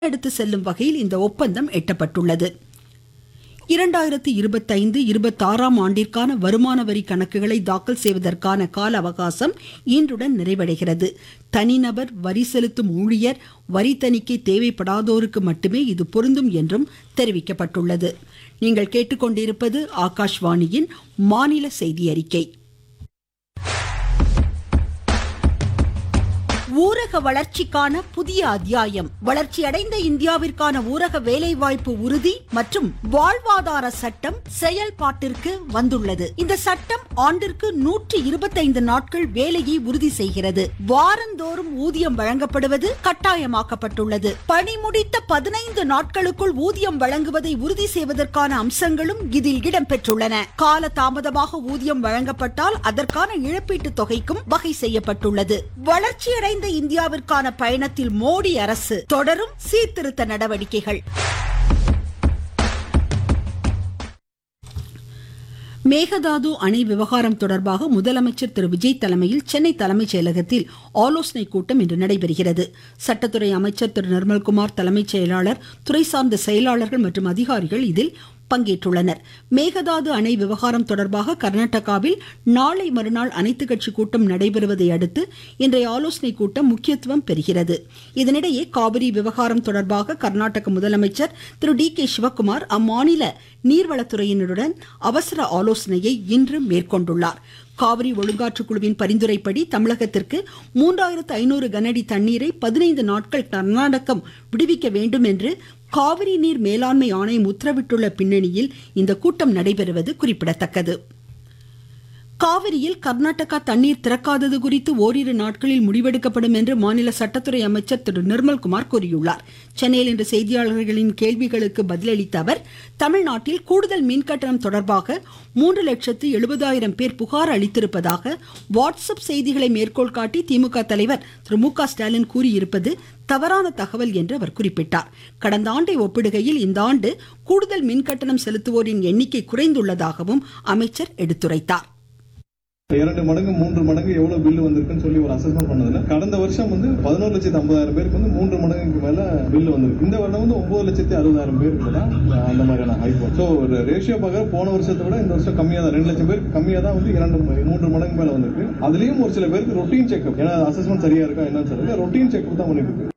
எடுத்து செல்லும் வகையில் இந்த ஒப்பந்தம் எட்டப்பட்டுள்ளது இரண்டாயிரத்து இருபத்தைந்து இருபத்தாறாம் ஆண்டிற்கான வருமான வரி கணக்குகளை தாக்கல் செய்வதற்கான கால அவகாசம் இன்றுடன் நிறைவடைகிறது தனிநபர் வரி செலுத்தும் ஊழியர் வரி தணிக்கை தேவைப்படாதோருக்கு மட்டுமே இது பொருந்தும் என்றும் தெரிவிக்கப்பட்டுள்ளது நீங்கள் கேட்டுக்கொண்டிருப்பது ஆகாஷ்வாணியின் மாநில செய்தி அறிக்கை ஊரக வளர்ச்சிக்கான புதிய அத்தியாயம் வளர்ச்சியடைந்த இந்தியாவிற்கான ஊரக வேலைவாய்ப்பு உறுதி மற்றும் வாழ்வாதார சட்டம் செயல்பாட்டிற்கு வந்துள்ளது இந்த சட்டம் ஆண்டிற்கு நூற்றி இருபத்தைந்து நாட்கள் வேலையை உறுதி செய்கிறது வாரந்தோறும் ஊதியம் வழங்கப்படுவது கட்டாயமாக்கப்பட்டுள்ளது பணி முடித்த பதினைந்து நாட்களுக்குள் ஊதியம் வழங்குவதை உறுதி செய்வதற்கான அம்சங்களும் இதில் இடம்பெற்றுள்ளன கால தாமதமாக ஊதியம் வழங்கப்பட்டால் அதற்கான இழப்பீட்டுத் தொகைக்கும் வகை செய்யப்பட்டுள்ளது வளர்ச்சியடைந்த இந்தியாவிற்கான பயணத்தில் மோடி அரசு தொடரும் சீர்திருத்த நடவடிக்கைகள் மேகதாது அணை விவகாரம் தொடர்பாக முதலமைச்சர் திரு விஜய் தலைமையில் சென்னை தலைமைச் செயலகத்தில் ஆலோசனை கூட்டம் இன்று நடைபெறுகிறது சட்டத்துறை அமைச்சர் திரு நிர்மல்குமார் தலைமைச் செயலாளர் துறை சார்ந்த செயலாளர்கள் மற்றும் அதிகாரிகள் இதில் பங்கேற்றுள்ளனர் மேகதாது அணை விவகாரம் தொடர்பாக கர்நாடகாவில் நாளை மறுநாள் அனைத்து கட்சி கூட்டம் நடைபெறுவதை அடுத்து இன்றைய ஆலோசனை கூட்டம் முக்கியத்துவம் பெறுகிறது இதனிடையே காவிரி விவகாரம் தொடர்பாக கர்நாடக முதலமைச்சர் திரு டி கே சிவக்குமார் அம்மாநில நீர்வளத்துறையினருடன் அவசர ஆலோசனையை இன்று மேற்கொண்டுள்ளார் காவிரி ஒழுங்காற்று குழுவின் பரிந்துரைப்படி தமிழகத்திற்கு மூன்றாயிரத்து ஐநூறு கனஅடி தண்ணீரை பதினைந்து நாட்கள் கர்நாடகம் விடுவிக்க வேண்டும் என்று காவிரி நீர் மேலாண்மை ஆணையம் உத்தரவிட்டுள்ள பின்னணியில் இந்த கூட்டம் நடைபெறுவது குறிப்பிடத்தக்கது காவிரியில் கர்நாடகா தண்ணீர் திறக்காதது குறித்து ஓரிரு நாட்களில் முடிவெடுக்கப்படும் என்று மாநில சட்டத்துறை அமைச்சர் திரு நிர்மல்குமார் கூறியுள்ளார் சென்னையில் இன்று செய்தியாளர்களின் கேள்விகளுக்கு பதிலளித்த அவர் தமிழ்நாட்டில் கூடுதல் மின்கட்டணம் தொடர்பாக மூன்று லட்சத்து எழுபதாயிரம் பேர் புகார் அளித்திருப்பதாக வாட்ஸ்அப் செய்திகளை மேற்கோள் காட்டி திமுக தலைவர் திரு மு க ஸ்டாலின் கூறியிருப்பது தவறான தகவல் என்று அவர் குறிப்பிட்டார் கடந்த ஆண்டை ஒப்பிடுகையில் இந்த ஆண்டு கூடுதல் மின்கட்டணம் செலுத்துவோரின் எண்ணிக்கை குறைந்துள்ளதாகவும் அமைச்சர் எடுத்துரைத்தார் இரண்டு மடங்கு மூன்று மடங்கு எவ்வளவு பில் வந்திருக்குன்னு சொல்லி ஒரு அசஸ்மெண்ட் பண்ணதுல கடந்த வருஷம் வந்து பதினோரு லட்சத்தி ஐம்பதாயிரம் பேருக்கு வந்து மூன்று மடங்குக்கு மேல பில் வந்திருக்கு இந்த வருடம் வந்து ஒன்பது லட்சத்தி அறுபதாயிரம் பேருக்கு தான் அந்த மாதிரியான ஹைப் ஸோ ஒரு ரேஷியோ பார்க்க போன வருஷத்தை விட இந்த வருஷம் கம்மியா தான் ரெண்டு லட்சம் பேருக்கு கம்மியா தான் வந்து இரண்டு மூன்று மடங்கு மேல வந்திருக்கு அதுலயும் ஒரு சில பேருக்கு ரொட்டீன் செக்அப் ஏன்னா அசஸ்மெண்ட் சரியா இருக்கா என்னன்னு சொல்லி ரொட்டீன் செக்அப் தான் பண்ணிட்டு இருக்கு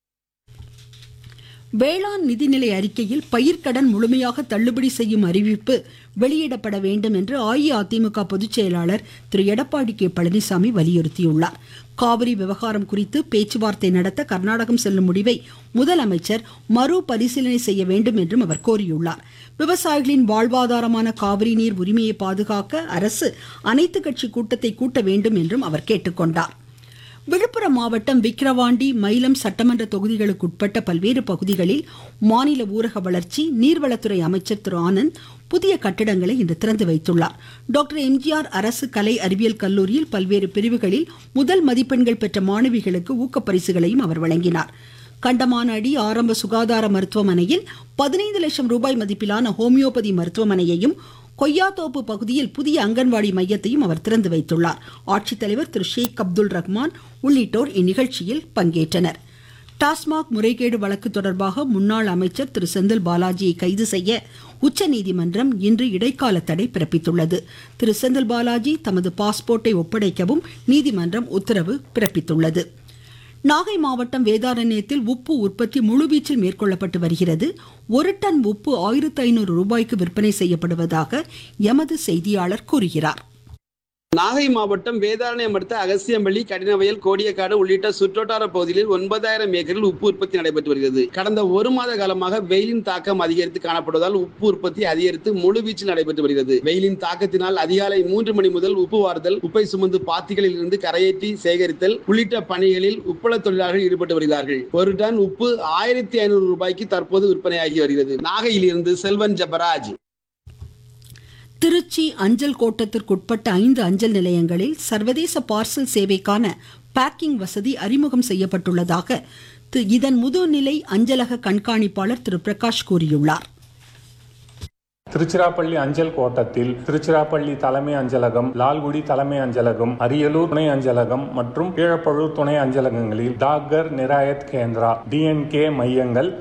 வேளாண் நிதிநிலை அறிக்கையில் பயிர்க்கடன் முழுமையாக தள்ளுபடி செய்யும் அறிவிப்பு வெளியிடப்பட வேண்டும் என்று அஇஅதிமுக பொதுச் செயலாளர் திரு எடப்பாடி கே பழனிசாமி வலியுறுத்தியுள்ளார் காவிரி விவகாரம் குறித்து பேச்சுவார்த்தை நடத்த கர்நாடகம் செல்லும் முடிவை முதலமைச்சர் மறுபரிசீலனை செய்ய வேண்டும் என்றும் அவர் கோரியுள்ளார் விவசாயிகளின் வாழ்வாதாரமான காவிரி நீர் உரிமையை பாதுகாக்க அரசு அனைத்து கட்சி கூட்டத்தை கூட்ட வேண்டும் என்றும் அவர் கேட்டுக்கொண்டார் விழுப்புரம் மாவட்டம் விக்கிரவாண்டி மயிலம் சட்டமன்ற தொகுதிகளுக்குட்பட்ட பல்வேறு பகுதிகளில் மாநில ஊரக வளர்ச்சி நீர்வளத்துறை அமைச்சர் திரு ஆனந்த் புதிய கட்டிடங்களை இன்று திறந்து வைத்துள்ளார் டாக்டர் எம்ஜிஆர் அரசு கலை அறிவியல் கல்லூரியில் பல்வேறு பிரிவுகளில் முதல் மதிப்பெண்கள் பெற்ற மாணவிகளுக்கு ஊக்கப்பரிசுகளையும் அவர் வழங்கினார் கண்டமானடி ஆரம்ப சுகாதார மருத்துவமனையில் பதினைந்து லட்சம் ரூபாய் மதிப்பிலான ஹோமியோபதி மருத்துவமனையையும் கொய்யாத்தோப்பு பகுதியில் புதிய அங்கன்வாடி மையத்தையும் அவர் திறந்து வைத்துள்ளார் ஆட்சித்தலைவர் திரு ஷேக் அப்துல் ரஹ்மான் உள்ளிட்டோர் இந்நிகழ்ச்சியில் பங்கேற்றனர் டாஸ்மாக் முறைகேடு வழக்கு தொடர்பாக முன்னாள் அமைச்சர் திரு செந்தில் பாலாஜியை கைது செய்ய உச்சநீதிமன்றம் இன்று இடைக்கால தடை பிறப்பித்துள்ளது திரு செந்தில் பாலாஜி தமது பாஸ்போர்ட்டை ஒப்படைக்கவும் நீதிமன்றம் உத்தரவு பிறப்பித்துள்ளது நாகை மாவட்டம் வேதாரண்யத்தில் உப்பு உற்பத்தி முழுவீச்சில் மேற்கொள்ளப்பட்டு வருகிறது ஒரு டன் உப்பு ஆயிரத்து ஐநூறு ரூபாய்க்கு விற்பனை செய்யப்படுவதாக எமது செய்தியாளர் கூறுகிறார் நாகை மாவட்டம் வேதாரண்யம் அடுத்த அகசியம்பள்ளி கடினவயல் கோடியக்காடு உள்ளிட்ட சுற்றோட்டார பகுதிகளில் ஒன்பதாயிரம் ஏக்கரில் உப்பு உற்பத்தி நடைபெற்று வருகிறது கடந்த ஒரு மாத காலமாக வெயிலின் தாக்கம் அதிகரித்து காணப்படுவதால் உப்பு உற்பத்தி அதிகரித்து முழுவீச்சில் நடைபெற்று வருகிறது வெயிலின் தாக்கத்தினால் அதிகாலை மூன்று மணி முதல் உப்பு வார்தல் உப்பை சுமந்து பாத்திகளில் இருந்து கரையேற்றி சேகரித்தல் உள்ளிட்ட பணிகளில் உப்பள தொழிலாளர்கள் ஈடுபட்டு வருகிறார்கள் ஒரு டன் உப்பு ஆயிரத்தி ஐநூறு ரூபாய்க்கு தற்போது விற்பனையாகி வருகிறது நாகையில் இருந்து செல்வன் ஜபராஜ் திருச்சி அஞ்சல் கோட்டத்திற்குட்பட்ட ஐந்து அஞ்சல் நிலையங்களில் சர்வதேச பார்சல் சேவைக்கான பேக்கிங் வசதி அறிமுகம் செய்யப்பட்டுள்ளதாக இதன் முதுநிலை அஞ்சலக கண்காணிப்பாளர் திரு பிரகாஷ் கூறியுள்ளார் திருச்சிராப்பள்ளி அஞ்சல் கோட்டத்தில் திருச்சிராப்பள்ளி தலைமை அஞ்சலகம் லால்குடி தலைமை அஞ்சலகம் அரியலூர் துணை அஞ்சலகம் மற்றும் கீழப்பழூர் துணை அஞ்சலகங்களில் டாகர் நிராயத் கேந்திரா டிஎன்கே மையங்கள்